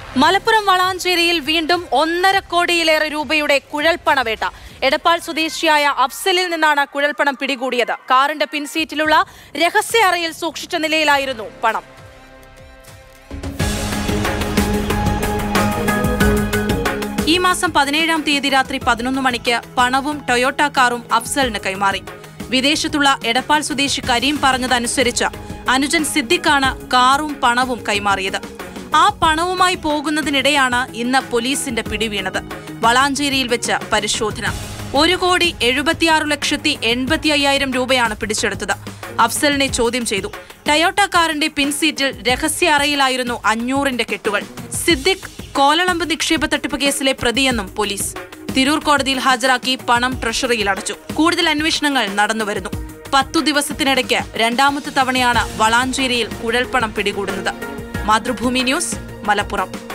മലപ്പുറം വളാഞ്ചേരിയിൽ വീണ്ടും ഒന്നര കോടിയിലേറെ രൂപയുടെ കുഴൽപ്പണവേട്ട എടപ്പാൾ സ്വദേശിയായ അഫ്സലിൽ നിന്നാണ് കുഴൽപ്പണം പിടികൂടിയത് കാറിന്റെ പിൻസീറ്റിലുള്ള രഹസ്യ അറയിൽ സൂക്ഷിച്ച നിലയിലായിരുന്നു പണം ഈ മാസം പതിനേഴാം തീയതി രാത്രി പതിനൊന്ന് മണിക്ക് പണവും ടൊയോട്ട കാറും അഫ്സലിന് കൈമാറി വിദേശത്തുള്ള എടപ്പാൾ സ്വദേശി കരീം പറഞ്ഞതനുസരിച്ച് അനുജൻ സിദ്ദിഖാണ് കാറും പണവും കൈമാറിയത് ആ പണവുമായി പോകുന്നതിനിടെയാണ് ഇന്ന് പോലീസിന്റെ പിടിവീണത് വളാഞ്ചേരിയിൽ വെച്ച് പരിശോധന ഒരു കോടി എഴുപത്തിയാറ് ലക്ഷത്തി എൺപത്തി അയ്യായിരം രൂപയാണ് പിടിച്ചെടുത്തത് അഫ്സലിനെ ചോദ്യം ചെയ്തു ടയോട്ട കാറിന്റെ പിൻസീറ്റിൽ രഹസ്യ അറയിലായിരുന്നു അഞ്ഞൂറിന്റെ കെട്ടുകൾ സിദ്ദിഖ് കോലളമ്പ് നിക്ഷേപ തട്ടിപ്പ് കേസിലെ പ്രതിയെന്നും പോലീസ് തിരൂർ കോടതിയിൽ ഹാജരാക്കി പണം ട്രഷറിയിൽ അടച്ചു കൂടുതൽ അന്വേഷണങ്ങൾ നടന്നുവരുന്നു പത്തു ദിവസത്തിനിടയ്ക്ക് രണ്ടാമത്തെ തവണയാണ് വളാഞ്ചേരിയിൽ കുഴൽപ്പണം പിടികൂടുന്നത് മാതൃഭൂമി ന്യൂസ് മലപ്പുറം